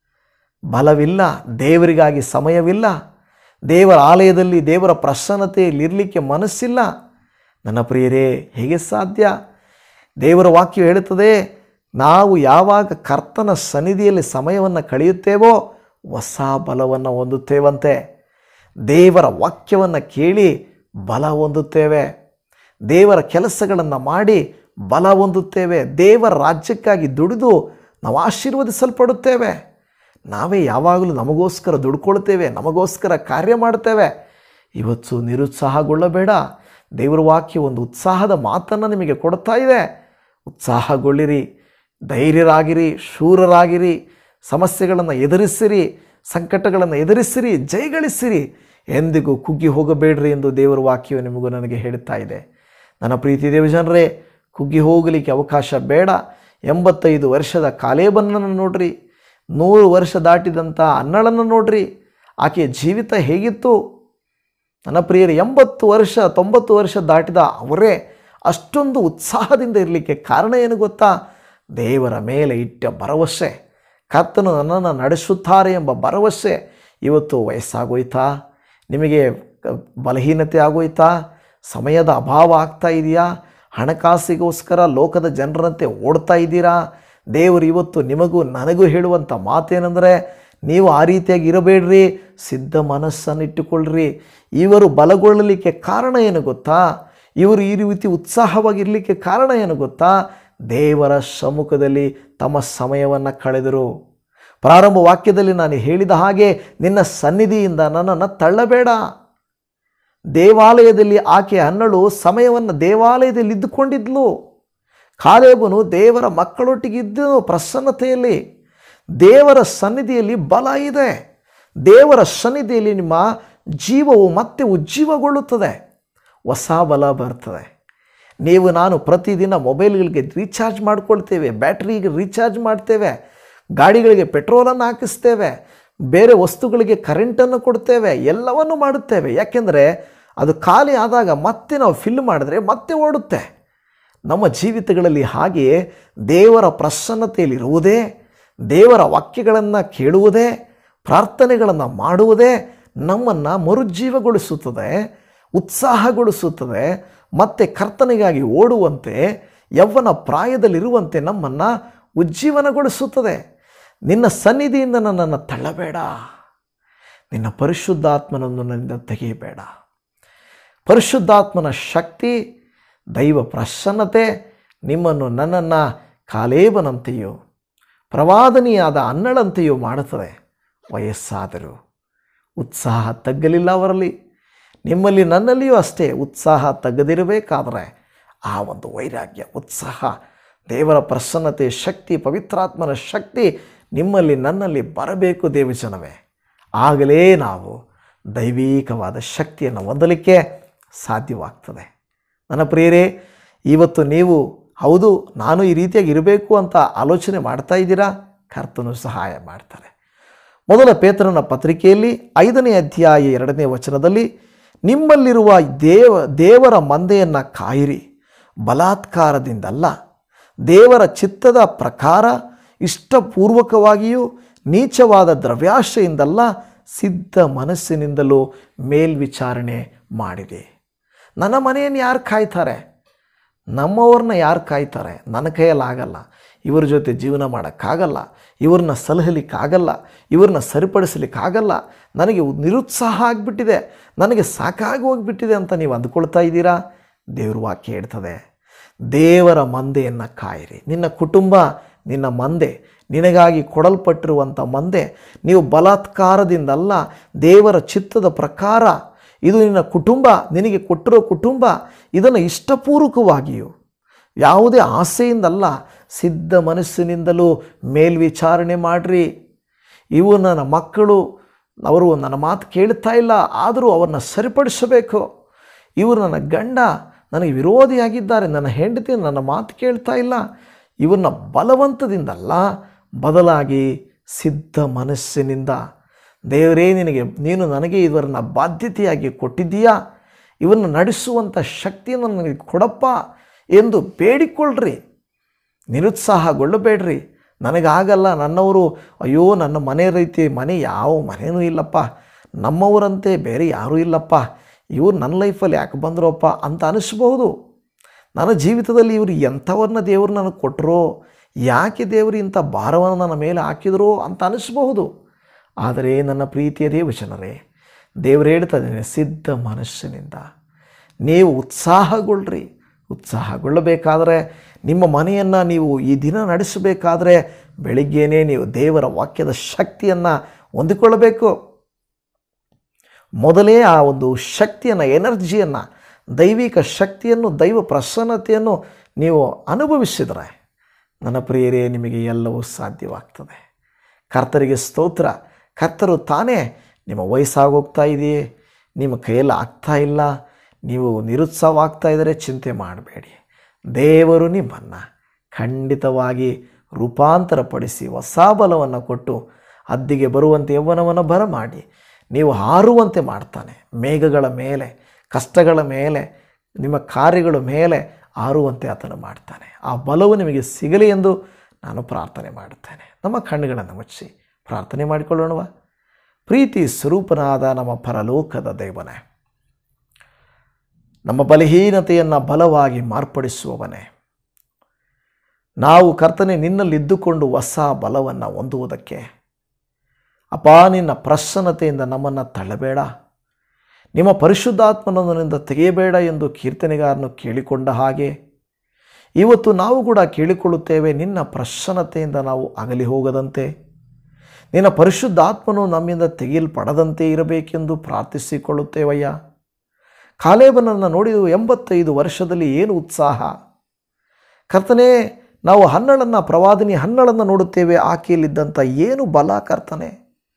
ಬಲವಿಲ್ಲ ದೇವರಿಗಾಗಿ ಸಮಯವಿಲ್ಲ ದೇವರ ಆಲಯದಲ್ಲಿ ದೇವರ ಪ್ರಸನ್ನತೆಯಲ್ಲಿ ಇರಲಿಕ್ಕೆ ಮನಸ್ಸಿಲ್ಲ ನನ್ನ ಪ್ರಿಯರೇ ಹೇಗೆ ಸಾಧ್ಯ ದೇವರ ವಾಕ್ಯ ಹೇಳುತ್ತದೆ ನಾವು ಯಾವಾಗ ಕರ್ತನ ಸನ್ನಿಧಿಯಲ್ಲಿ ಸಮಯವನ್ನು ಕಳೆಯುತ್ತೇವೋ ಹೊಸ ಬಲವನ್ನು ಹೊಂದುತ್ತೇವಂತೆ ದೇವರ ವಾಕ್ಯವನ್ನು ಕೇಳಿ ಬಲ ಹೊಂದುತ್ತೇವೆ ದೇವರ ಕೆಲಸಗಳನ್ನು ಮಾಡಿ ಬಲ ಹೊಂದುತ್ತೇವೆ ದೇವರ ರಾಜ್ಯಕ್ಕಾಗಿ ದುಡಿದು ನಾವು ಆಶೀರ್ವದಿಸಲ್ಪಡುತ್ತೇವೆ ನಾವೇ ಯಾವಾಗಲೂ ನಮಗೋಸ್ಕರ ದುಡ್ಕೊಳ್ತೇವೆ ನಮಗೋಸ್ಕರ ಕಾರ್ಯ ಮಾಡ್ತೇವೆ ಇವತ್ತು ನಿರುತ್ಸಾಹಗೊಳ್ಳಬೇಡ ದೇವರ ವಾಕ್ಯ ಒಂದು ಉತ್ಸಾಹದ ಮಾತನ್ನು ನಿಮಗೆ ಕೊಡ್ತಾ ಇದೆ ಉತ್ಸಾಹಗೊಳ್ಳಿರಿ ಧೈರ್ಯರಾಗಿರಿ ಶೂರರಾಗಿರಿ ಸಮಸ್ಯೆಗಳನ್ನು ಎದುರಿಸಿರಿ ಸಂಕಟಗಳನ್ನು ಎದುರಿಸಿರಿ ಜಯಗಳಿಸಿರಿ ಎಂದಿಗೂ ಕುಗ್ಗಿ ಹೋಗಬೇಡ್ರಿ ಎಂದು ದೇವರ ವಾಕ್ಯವು ನಿಮಗೂ ನನಗೆ ಹೇಳುತ್ತಾ ಇದೆ ನನ್ನ ಪ್ರೀತಿ ದೇವಜನರೇ ಕುಗ್ಗಿ ಹೋಗಲಿಕ್ಕೆ ಅವಕಾಶ ಬೇಡ ಎಂಬತ್ತೈದು ವರ್ಷದ ಕಾಲೇಬನ್ನನ್ನು ನೋಡ್ರಿ ನೂರು ವರ್ಷ ದಾಟಿದಂಥ ಅನ್ನಳನ್ನು ನೋಡ್ರಿ ಆಕೆಯ ಜೀವಿತ ಹೇಗಿತ್ತು ನನ್ನ ಪ್ರಿಯರು ಎಂಬತ್ತು ವರ್ಷ ತೊಂಬತ್ತು ವರ್ಷ ದಾಟಿದ ಅವರೇ ಅಷ್ಟೊಂದು ಉತ್ಸಾಹದಿಂದ ಇರಲಿಕ್ಕೆ ಕಾರಣ ಏನು ಗೊತ್ತಾ ದೇವರ ಮೇಲೆ ಇಟ್ಟ ಭರವಸೆ ಕರ್ತನು ನನ್ನನ್ನು ನಡೆಸುತ್ತಾರೆ ಎಂಬ ಭರವಸೆ ಇವತ್ತು ವಯಸ್ಸಾಗೋಯ್ತಾ ನಿಮಗೆ ಕ- ಬಲಹೀನತೆ ಆಗೋಯ್ತಾ ಸಮಯದ ಅಭಾವ ಆಗ್ತಾ ಇದೆಯಾ ಹಣಕಾಸಿಗೋಸ್ಕರ ಲೋಕದ ಜನರಂತೆ ಓಡ್ತಾ ಇದ್ದೀರಾ ದೇವರು ಇವತ್ತು ನಿಮಗೂ ನನಗೂ ಹೇಳುವಂಥ ಮಾತೇನೆಂದರೆ ನೀವು ಆ ರೀತಿಯಾಗಿ ಇರಬೇಡ್ರಿ ಸಿದ್ಧ ಮನಸ್ಸನ್ನಿಟ್ಟುಕೊಳ್ಳ್ರಿ ಇವರು ಬಲಗೊಳ್ಳಲಿಕ್ಕೆ ಕಾರಣ ಏನು ಗೊತ್ತಾ ಇವರು ಈ ರೀತಿ ಉತ್ಸಾಹವಾಗಿರಲಿಕ್ಕೆ ಕಾರಣ ಏನು ಗೊತ್ತಾ ದೇವರ ಸಮ್ಮುಖದಲ್ಲಿ ತಮ್ಮ ಸಮಯವನ್ನು ಕಳೆದರು ಪ್ರಾರಂಭ ವಾಕ್ಯದಲ್ಲಿ ನಾನು ಹೇಳಿದ ಹಾಗೆ ನಿನ್ನ ಸನ್ನಿಧಿಯಿಂದ ನನ್ನನ್ನು ತಳ್ಳಬೇಡ ದೇವಾಲಯದಲ್ಲಿ ಆಕೆ ಹನ್ನಳು ಸಮಯವನ್ನು ದೇವಾಲಯದಲ್ಲಿ ಇದ್ದುಕೊಂಡಿದ್ಲು ಕಾಲೇಬನು ದೇವರ ಮಕ್ಕಳೊಟ್ಟಿಗಿದ್ದು ಪ್ರಸನ್ನತೆಯಲ್ಲಿ ದೇವರ ಸನ್ನಿಧಿಯಲ್ಲಿ ಬಲ ಇದೆ ದೇವರ ಸನ್ನಿಧಿಯಲ್ಲಿ ನಿಮ್ಮ ಜೀವವು ಮತ್ತೆ ಉಜ್ಜೀವಗೊಳ್ಳುತ್ತದೆ ಹೊಸ ಬಲ ಬರ್ತದೆ ನೀವು ನಾನು ಪ್ರತಿದಿನ ಮೊಬೈಲ್ಗಳಿಗೆ ರೀಚಾರ್ಜ್ ಮಾಡ್ಕೊಳ್ತೇವೆ ಬ್ಯಾಟ್ರಿಗೆ ರೀಚಾರ್ಜ್ ಮಾಡ್ತೇವೆ ಗಾಡಿಗಳಿಗೆ ಪೆಟ್ರೋಲನ್ನು ಹಾಕಿಸ್ತೇವೆ ಬೇರೆ ವಸ್ತುಗಳಿಗೆ ಕರೆಂಟನ್ನು ಕೊಡ್ತೇವೆ ಎಲ್ಲವನ್ನು ಮಾಡುತ್ತೇವೆ ಯಾಕೆಂದರೆ ಅದು ಖಾಲಿ ಆದಾಗ ಮತ್ತೆ ನಾವು ಫಿಲ್ ಮಾಡಿದ್ರೆ ಮತ್ತೆ ಓಡುತ್ತೆ ನಮ್ಮ ಜೀವಿತಗಳಲ್ಲಿ ಹಾಗೆಯೇ ದೇವರ ಪ್ರಸನ್ನತೆಯಲ್ಲಿರುವುದೇ ದೇವರ ವಾಕ್ಯಗಳನ್ನು ಕೇಳುವುದೇ ಪ್ರಾರ್ಥನೆಗಳನ್ನು ಮಾಡುವುದೇ ನಮ್ಮನ್ನು ಮರುಜೀವಗೊಳಿಸುತ್ತದೆ ಉತ್ಸಾಹಗೊಳಿಸುತ್ತದೆ ಮತ್ತೆ ಕರ್ತನೆಗಾಗಿ ಓಡುವಂತೆ ಯವ್ವನ ಪ್ರಾಯದಲ್ಲಿರುವಂತೆ ನಮ್ಮನ್ನು ಉಜ್ಜೀವನಗೊಳಿಸುತ್ತದೆ ನಿನ್ನ ಸನ್ನಿಧಿಯಿಂದ ನನ್ನನ್ನು ತಳ್ಳಬೇಡ ನಿನ್ನ ಪರಿಶುದ್ಧಾತ್ಮನನ್ನು ನನ್ನಿಂದ ತೆಗೆಯಬೇಡ ಪರಿಶುದ್ಧಾತ್ಮನ ಶಕ್ತಿ ದೈವ ಪ್ರಸನ್ನತೆ ನಿಮ್ಮನ್ನು ನನ್ನನ್ನು ಕಾಲೇಬನಂತೆಯೋ ಪ್ರವಾದನಿಯಾದ ಅನ್ನಳಂತೆಯೂ ಮಾಡುತ್ತದೆ ವಯಸ್ಸಾದರೂ ಉತ್ಸಾಹ ತಗ್ಗಲಿಲ್ಲ ಅವರಲ್ಲಿ ನಿಮ್ಮಲ್ಲಿ ನನ್ನಲ್ಲಿಯೂ ಅಷ್ಟೇ ಉತ್ಸಾಹ ತಗ್ಗದಿರಬೇಕಾದರೆ ಆ ಒಂದು ವೈರಾಗ್ಯ ಉತ್ಸಾಹ ದೇವರ ಪ್ರಸನ್ನತೆ ಶಕ್ತಿ ಪವಿತ್ರಾತ್ಮನ ಶಕ್ತಿ ನಿಮ್ಮಲ್ಲಿ ನನ್ನಲ್ಲಿ ಬರಬೇಕು ದೇವಜನವೇ ಆಗಲೇ ನಾವು ದೈವೀಕವಾದ ಶಕ್ತಿಯನ್ನು ಹೊಂದಲಿಕ್ಕೆ ಸಾಧ್ಯವಾಗ್ತದೆ ನನ್ನ ಪ್ರಿಯರೇ ಇವತ್ತು ನೀವು ಹೌದು ನಾನು ಈ ರೀತಿಯಾಗಿ ಇರಬೇಕು ಅಂತ ಆಲೋಚನೆ ಮಾಡ್ತಾ ಇದ್ದೀರಾ ಕರ್ತನು ಸಹಾಯ ಮಾಡ್ತಾರೆ ಮೊದಲ ಪೇತ್ರನ ಪತ್ರಿಕೆಯಲ್ಲಿ ಐದನೇ ಅಧ್ಯಾಯ ಎರಡನೇ ವಚನದಲ್ಲಿ ನಿಮ್ಮಲ್ಲಿರುವ ದೇವ ದೇವರ ಮಂದೆಯನ್ನು ಕಾಯಿರಿ ಬಲಾತ್ಕಾರದಿಂದಲ್ಲ ದೇವರ ಚಿತ್ತದ ಪ್ರಕಾರ ಇಷ್ಟಪೂರ್ವಕವಾಗಿಯೂ ನೀಚವಾದ ದ್ರವ್ಯಾಶೆಯಿಂದಲ್ಲ ಸಿದ್ಧ ಮನಸ್ಸಿನಿಂದಲೂ ಮೇಲ್ವಿಚಾರಣೆ ಮಾಡಿದೆ ನನ್ನ ಮನೆಯನ್ನು ಯಾರು ಕಾಯ್ತಾರೆ ನಮ್ಮವ್ರನ್ನ ಯಾರು ಕಾಯ್ತಾರೆ ನನ್ನ ಕೈಯಲ್ಲಾಗಲ್ಲ ಇವ್ರ ಜೊತೆ ಜೀವನ ಮಾಡೋಕ್ಕಾಗಲ್ಲ ಇವ್ರನ್ನ ಸಲಹಲಿಕ್ಕಾಗಲ್ಲ ಇವ್ರನ್ನ ಸರಿಪಡಿಸಲಿಕ್ಕಾಗಲ್ಲ ನನಗೆ ನಿರುತ್ಸಾಹ ಆಗಿಬಿಟ್ಟಿದೆ ನನಗೆ ಸಾಕಾಗಿ ಹೋಗಿಬಿಟ್ಟಿದೆ ಅಂತ ನೀವು ಅಂದ್ಕೊಳ್ತಾ ಇದ್ದೀರಾ ದೇವ್ರ ವಾಕ್ಯ ಹೇಳ್ತದೆ ದೇವರ ಮಂದೆಯನ್ನು ಕಾಯಿರಿ ನಿನ್ನ ಕುಟುಂಬ ನಿನ್ನ ಮಂದೆ ನಿನಗಾಗಿ ಕೊಡಲ್ಪಟ್ಟಿರುವಂಥ ಮಂದೆ ನೀವು ಬಲಾತ್ಕಾರದಿಂದಲ್ಲ ದೇವರ ಚಿತ್ತದ ಪ್ರಕಾರ ಇದು ನಿನ್ನ ಕುಟುಂಬ ನಿನಗೆ ಕೊಟ್ಟಿರೋ ಕುಟುಂಬ ಇದನ್ನು ಇಷ್ಟಪೂರ್ವಕವಾಗಿಯೂ ಯಾವುದೇ ಆಸೆಯಿಂದಲ್ಲ ಸಿದ್ಧ ಮನಸ್ಸಿನಿಂದಲೂ ಮೇಲ್ವಿಚಾರಣೆ ಮಾಡಿರಿ ಇವು ನನ್ನ ಮಕ್ಕಳು ಅವರು ನನ್ನ ಮಾತು ಕೇಳ್ತಾ ಇಲ್ಲ ಆದರೂ ಅವ್ರನ್ನ ಸರಿಪಡಿಸಬೇಕು ಇವರು ನನ್ನ ಗಂಡ ನನಗೆ ವಿರೋಧಿಯಾಗಿದ್ದಾರೆ ನನ್ನ ಹೆಂಡತಿ ನನ್ನ ಮಾತು ಕೇಳ್ತಾ ಇಲ್ಲ ಇವ್ರನ್ನ ಬಲವಂತದಿಂದಲ್ಲ ಬದಲಾಗಿ ಸಿದ್ಧ ಮನಸ್ಸಿನಿಂದ ದೇವರೇ ನಿನಗೆ ನೀನು ನನಗೆ ಇವರನ್ನ ಬಾಧ್ಯತೆಯಾಗಿ ಕೊಟ್ಟಿದ್ದೀಯಾ ಇವನ್ನು ನಡೆಸುವಂಥ ಶಕ್ತಿಯನ್ನು ನನಗೆ ಕೊಡಪ್ಪ ಎಂದು ಬೇಡಿಕೊಳ್ಳ್ರಿ ನಿರುತ್ಸಾಹಗೊಳ್ಳಬೇಡ್ರಿ ನನಗಾಗಲ್ಲ ನನ್ನವರು ಅಯ್ಯೋ ನನ್ನ ಮನೆ ರೀತಿ ಮನೆ ಯಾವ ಮನೆಯೂ ಇಲ್ಲಪ್ಪ ನಮ್ಮವರಂತೆ ಬೇರೆ ಯಾರೂ ಇಲ್ಲಪ್ಪ ಇವ್ರು ನನ್ನ ಲೈಫಲ್ಲಿ ಯಾಕೆ ಬಂದ್ರಪ್ಪ ಅಂತ ಅನಿಸ್ಬಹುದು ನನ್ನ ಜೀವಿತದಲ್ಲಿ ಇವರು ಎಂಥವ್ರನ್ನ ದೇವರು ನನಗೆ ಕೊಟ್ಟರೋ ಯಾಕೆ ದೇವರು ಇಂಥ ಭಾರವನ್ನು ನನ್ನ ಮೇಲೆ ಹಾಕಿದರೋ ಅಂತ ಅನಿಸ್ಬಹುದು ಆದರೆ ನನ್ನ ಪ್ರೀತಿಯ ದೇವಜನರೇ ದೇವರು ಹೇಳ್ತದೆ ಸಿದ್ಧ ಮನಸ್ಸಿನಿಂದ ನೀವು ಉತ್ಸಾಹಗೊಳ್ಳ್ರಿ ಉತ್ಸಾಹಗೊಳ್ಳಬೇಕಾದರೆ ನಿಮ್ಮ ಮನೆಯನ್ನು ನೀವು ಈ ದಿನ ನಡೆಸಬೇಕಾದ್ರೆ ಬೆಳಿಗ್ಗೆನೇ ನೀವು ದೇವರ ವಾಕ್ಯದ ಶಕ್ತಿಯನ್ನು ಹೊಂದಿಕೊಳ್ಳಬೇಕು ಮೊದಲೇ ಆ ಒಂದು ಶಕ್ತಿಯನ್ನು ಎನರ್ಜಿಯನ್ನು ದೈವಿಕ ಶಕ್ತಿಯನ್ನು ದೈವ ಪ್ರಸನ್ನತೆಯನ್ನು ನೀವು ಅನುಭವಿಸಿದರೆ ನನ್ನ ಪ್ರಿಯರೇ ನಿಮಗೆ ಎಲ್ಲವೂ ಸಾಧ್ಯವಾಗ್ತದೆ ಕರ್ತರಿಗೆ ಸ್ತೋತ್ರ ಕರ್ತರು ತಾನೇ ನಿಮ್ಮ ವಯಸ್ಸಾಗೋಗ್ತಾ ಇದೆಯೇ ನಿಮ್ಮ ಕೈಯಲ್ಲಿ ಆಗ್ತಾ ಇಲ್ಲ ನೀವು ನಿರುತ್ಸಾಹವಾಗ್ತಾ ಇದ್ದರೆ ಚಿಂತೆ ಮಾಡಬೇಡಿ ದೇವರು ನಿಮ್ಮನ್ನು ಖಂಡಿತವಾಗಿ ರೂಪಾಂತರಪಡಿಸಿ ಹೊಸ ಬಲವನ್ನು ಕೊಟ್ಟು ಅದ್ದಿಗೆ ಬರುವಂತೆ ಯೌವನವನ್ನು ಬರಮಾಡಿ ನೀವು ಹಾರುವಂತೆ ಮಾಡ್ತಾನೆ ಮೇಘಗಳ ಮೇಲೆ ಕಷ್ಟಗಳ ಮೇಲೆ ನಿಮ್ಮ ಕಾರ್ಯಗಳ ಮೇಲೆ ಹಾರುವಂತೆ ಆತನು ಮಾಡ್ತಾನೆ ಆ ಬಲವು ನಿಮಗೆ ಸಿಗಲಿ ಎಂದು ನಾನು ಪ್ರಾರ್ಥನೆ ಮಾಡುತ್ತೇನೆ ನಮ್ಮ ಕಣ್ಣುಗಳನ್ನು ಮುಚ್ಚಿ ಪ್ರಾರ್ಥನೆ ಮಾಡಿಕೊಳ್ಳೋಣವ ಪ್ರೀತಿ ಸ್ವರೂಪನಾದ ನಮ್ಮ ಪರಲೋಕದ ದೇವನೇ ನಮ್ಮ ಬಲಹೀನತೆಯನ್ನು ಬಲವಾಗಿ ಮಾರ್ಪಡಿಸುವವನೇ ನಾವು ಕರ್ತನೆ ನಿನ್ನಲ್ಲಿದ್ದುಕೊಂಡು ಹೊಸ ಬಲವನ್ನು ಹೊಂದುವುದಕ್ಕೆ ಅಪಾ ನಿನ್ನ ಪ್ರಸನ್ನತೆಯಿಂದ ನಮ್ಮನ್ನು ತಳ್ಳಬೇಡ ನಿಮ್ಮ ಪರಿಶುದ್ಧಾತ್ಮನೊಂದರಿಂದ ತೆಗೆಯಬೇಡ ಎಂದು ಕೀರ್ತನೆಗಾರನು ಕೇಳಿಕೊಂಡ ಹಾಗೆ ಇವತ್ತು ನಾವು ಕೂಡ ಕೇಳಿಕೊಳ್ಳುತ್ತೇವೆ ನಿನ್ನ ಪ್ರಸನ್ನತೆಯಿಂದ ನಾವು ಅಗಲಿ ಹೋಗದಂತೆ ನಿನ್ನ ಪರಿಶುದ್ಧಾತ್ಮನು ನಮ್ಮಿಂದ ತೆಗೆಯಲ್ಪಡದಂತೆ ಇರಬೇಕೆಂದು ಪ್ರಾರ್ಥಿಸಿಕೊಳ್ಳುತ್ತೇವಯ್ಯ ಕಾಲೇಬನನ್ನು ನೋಡಿದು ಎಂಬತ್ತೈದು ವರ್ಷದಲ್ಲಿ ಏನು ಉತ್ಸಾಹ ಕರ್ತನೆ ನಾವು ಹನ್ನಳನ್ನು ಪ್ರವಾದಿನಿ ಹನ್ನಳನ್ನು ನೋಡುತ್ತೇವೆ ಆಕೆಯಲ್ಲಿದ್ದಂಥ ಏನು ಬಲ ಕರ್ತನೆ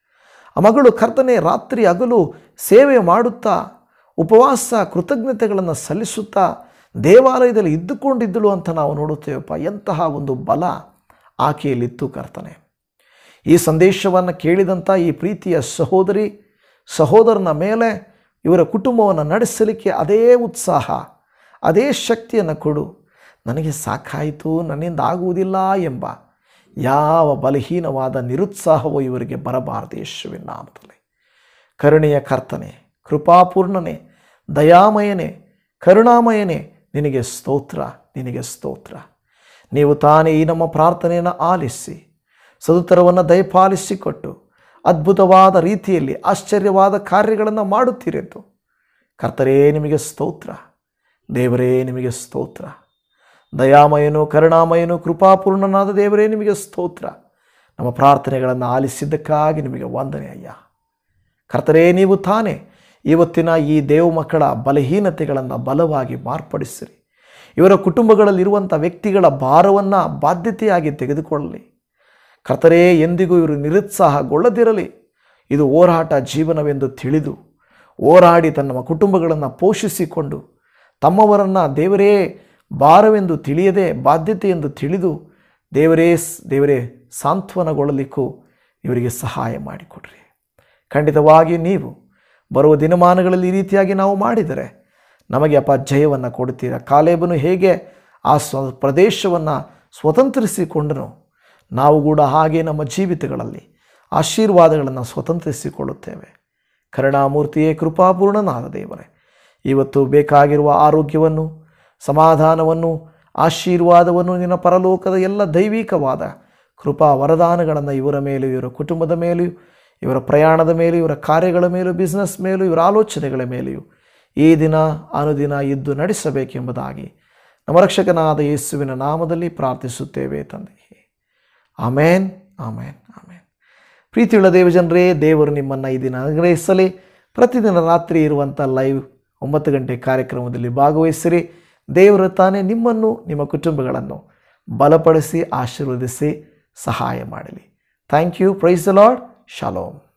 ಆ ಮಗಳು ಕರ್ತನೆ ರಾತ್ರಿ ಹಗಲು ಸೇವೆ ಮಾಡುತ್ತಾ ಉಪವಾಸ ಕೃತಜ್ಞತೆಗಳನ್ನು ಸಲ್ಲಿಸುತ್ತಾ ದೇವಾಲಯದಲ್ಲಿ ಇದ್ದುಕೊಂಡಿದ್ದಳು ಅಂತ ನಾವು ನೋಡುತ್ತೇವಪ್ಪ ಎಂತಹ ಒಂದು ಬಲ ಆಕೆಯಲ್ಲಿತ್ತು ಕರ್ತನೆ ಈ ಸಂದೇಶವನ್ನು ಕೇಳಿದಂಥ ಈ ಪ್ರೀತಿಯ ಸಹೋದರಿ ಸಹೋದರನ ಮೇಲೆ ಇವರ ಕುಟುಂಬವನ್ನು ನಡೆಸಲಿಕ್ಕೆ ಅದೇ ಉತ್ಸಾಹ ಅದೇ ಶಕ್ತಿಯನ್ನು ಕೊಡು ನನಗೆ ಸಾಕಾಯಿತು ನನ್ನಿಂದ ಆಗುವುದಿಲ್ಲ ಎಂಬ ಯಾವ ಬಲಹೀನವಾದ ನಿರುತ್ಸಾಹವೂ ಇವರಿಗೆ ಬರಬಾರದು ಯೇಸುವಿನ ನಾಮದಲ್ಲಿ ಕರುಣೆಯ ಕರ್ತನೆ ಕೃಪಾಪೂರ್ಣನೆ ದಯಾಮಯನೇ ಕರುಣಾಮಯನೇ ನಿನಗೆ ಸ್ತೋತ್ರ ನಿನಗೆ ಸ್ತೋತ್ರ ನೀವು ತಾನೇ ಈ ನಮ್ಮ ಪ್ರಾರ್ಥನೆಯನ್ನು ಆಲಿಸಿ ಸದುತ್ತರವನ್ನು ದಯಪಾಲಿಸಿಕೊಟ್ಟು ಅದ್ಭುತವಾದ ರೀತಿಯಲ್ಲಿ ಆಶ್ಚರ್ಯವಾದ ಕಾರ್ಯಗಳನ್ನು ಮಾಡುತ್ತೀರೆಂದು ಕರ್ತರೇ ನಿಮಗೆ ಸ್ತೋತ್ರ ದೇವರೇ ನಿಮಗೆ ಸ್ತೋತ್ರ ದಯಾಮಯನು ಕರುಣಾಮಯನು ಕೃಪಾಪೂರ್ಣನಾದ ದೇವರೇ ನಿಮಗೆ ಸ್ತೋತ್ರ ನಮ್ಮ ಪ್ರಾರ್ಥನೆಗಳನ್ನು ಆಲಿಸಿದ್ದಕ್ಕಾಗಿ ನಿಮಗೆ ವಂದನೆ ಅಯ್ಯ ಕರ್ತರೇ ನೀವು ತಾನೇ ಇವತ್ತಿನ ಈ ದೇವ ಮಕ್ಕಳ ಬಲಹೀನತೆಗಳನ್ನು ಬಲವಾಗಿ ಮಾರ್ಪಡಿಸಿರಿ ಇವರ ಕುಟುಂಬಗಳಲ್ಲಿರುವಂಥ ವ್ಯಕ್ತಿಗಳ ಭಾರವನ್ನು ಬಾಧ್ಯತೆಯಾಗಿ ತೆಗೆದುಕೊಳ್ಳಲಿ ಕರ್ತರೇ ಎಂದಿಗೂ ಇವರು ನಿರುತ್ಸಾಹಗೊಳ್ಳದಿರಲಿ ಇದು ಹೋರಾಟ ಜೀವನವೆಂದು ತಿಳಿದು ಹೋರಾಡಿ ತನ್ನ ಕುಟುಂಬಗಳನ್ನು ಪೋಷಿಸಿಕೊಂಡು ತಮ್ಮವರನ್ನು ದೇವರೇ ಭಾರವೆಂದು ತಿಳಿಯದೆ ಬಾಧ್ಯತೆ ಎಂದು ತಿಳಿದು ದೇವರೇ ದೇವರೇ ಸಾಂತ್ವನಗೊಳ್ಳಲಿಕ್ಕೂ ಇವರಿಗೆ ಸಹಾಯ ಮಾಡಿಕೊಡ್ರಿ ಖಂಡಿತವಾಗಿ ನೀವು ಬರುವ ದಿನಮಾನಗಳಲ್ಲಿ ಈ ರೀತಿಯಾಗಿ ನಾವು ಮಾಡಿದರೆ ನಮಗೆ ಅಪ್ಪ ಜಯವನ್ನು ಕೊಡ್ತೀರ ಕಾಲೇಬನು ಹೇಗೆ ಆ ಸ್ವ ಪ್ರದೇಶವನ್ನು ಸ್ವತಂತ್ರಿಸಿಕೊಂಡನು ನಾವು ಕೂಡ ಹಾಗೆ ನಮ್ಮ ಜೀವಿತಗಳಲ್ಲಿ ಆಶೀರ್ವಾದಗಳನ್ನು ಸ್ವತಂತ್ರಿಸಿಕೊಳ್ಳುತ್ತೇವೆ ಕರುಣಾಮೂರ್ತಿಯೇ ಕೃಪಾಪೂರ್ಣನಾದ ದೇವರೇ ಇವತ್ತು ಬೇಕಾಗಿರುವ ಆರೋಗ್ಯವನ್ನು ಸಮಾಧಾನವನ್ನು ಆಶೀರ್ವಾದವನ್ನು ನಿನ್ನ ಪರಲೋಕದ ಎಲ್ಲ ದೈವಿಕವಾದ ಕೃಪಾ ವರದಾನಗಳನ್ನು ಇವರ ಮೇಲೂ ಇವರ ಕುಟುಂಬದ ಮೇಲೂ ಇವರ ಪ್ರಯಾಣದ ಮೇಲೂ ಇವರ ಕಾರ್ಯಗಳ ಮೇಲೂ ಬಿಸ್ನೆಸ್ ಮೇಲೂ ಇವರ ಆಲೋಚನೆಗಳ ಮೇಲೆಯೂ ಈ ದಿನ ಅನುದಿನ ಇದ್ದು ನಡೆಸಬೇಕೆಂಬುದಾಗಿ ನಮ್ಮ ರಕ್ಷಕನಾದ ಯೇಸುವಿನ ನಾಮದಲ್ಲಿ ಪ್ರಾರ್ಥಿಸುತ್ತೇವೆ ತಂದೆಯೇ ಆಮೇನ್ ಆಮೇನ್ ಆಮೇನ್ ಪ್ರೀತಿಯುಳ್ಳ ದೇವಜನರೇ ದೇವರು ನಿಮ್ಮನ್ನು ಈ ದಿನ ಅನುಗ್ರಹಿಸಲಿ ಪ್ರತಿದಿನ ರಾತ್ರಿ ಇರುವಂಥ ಲೈವ್ ಒಂಬತ್ತು ಗಂಟೆ ಕಾರ್ಯಕ್ರಮದಲ್ಲಿ ಭಾಗವಹಿಸಿರಿ ದೇವರು ತಾನೇ ನಿಮ್ಮನ್ನು ನಿಮ್ಮ ಕುಟುಂಬಗಳನ್ನು ಬಲಪಡಿಸಿ ಆಶೀರ್ವದಿಸಿ ಸಹಾಯ ಮಾಡಲಿ thank you praise lord shalom